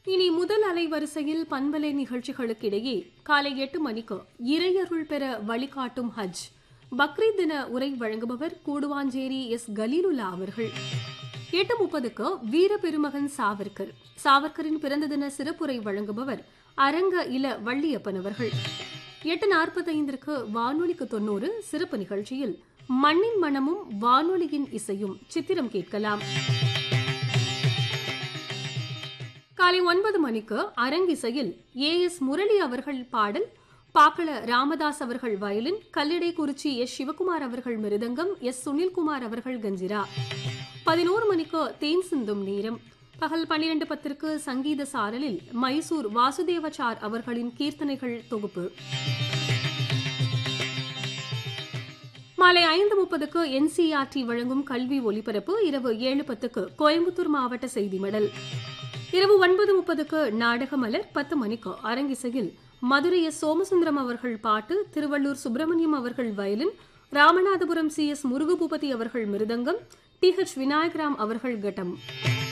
இனி முதல் அலைவரிசையில் பண்பலை நிகழ்ச்சிகளுக்கிடையே காலை எட்டு மணிக்கு இறையருள் பெற வழிகாட்டும் ஹஜ் பக்ரீத் தின உரை வழங்குபவர் கூடுவாஞ்சேரி எஸ் கலீலுல்லா அவர்கள் எட்டு முப்பதுக்கு வீர பெருமகன் சாவர்கர் சாவர்கரின் பிறந்த தின சிறப்புரை வழங்குபவர் அரங்க இல வள்ளியப்பன் அவர்கள் எட்டு நாற்பத்தைந்திற்கு வானொலிக்கு தொண்ணூறு சிறப்பு நிகழ்ச்சியில் மண்ணின் மனமும் வானொலியின் இசையும் சித்திரம் கேட்கலாம் காலை ஒன்பது மணிக்கு அரங்கிசையில் ஏ எஸ் முரளி அவர்கள் பாடல் பாக்கள ராமதாஸ் அவர்கள் வயலின் கல்லிடைக்குறிச்சி எஸ் சிவகுமார் அவர்கள் மிருதங்கம் எஸ் சுனில்குமார் அவர்கள் கஞ்சிரா பதினோரு மணிக்கு தேன் சிந்தும் நேரம் பகல் பன்னிரண்டு பத்திற்கு சங்கீத சாரலில் மைசூர் வாசுதேவச்சார் அவர்களின் கீர்த்தனைகள் தொகுப்பு மாலை ஐந்து முப்பதுக்கு என்சிஆர்டி வழங்கும் கல்வி ஒலிபரப்பு இரவு ஏழு பத்துக்கு கோயம்புத்தூர் மாவட்ட செய்தி மடல் இரவு ஒன்பது முப்பதுக்கு நாடகமலர் பத்து மணிக்கு அரங்கிசையில் மதுரை எஸ் சோமசுந்தரம் அவர்கள் பாட்டு திருவள்ளூர் சுப்பிரமணியம் அவர்கள் violin Ramanathapuram C S Murugaboopathi அவர்கள் மிருதங்கம் டி ஹெச் விநாயகராம் அவர்கள் கட்டம்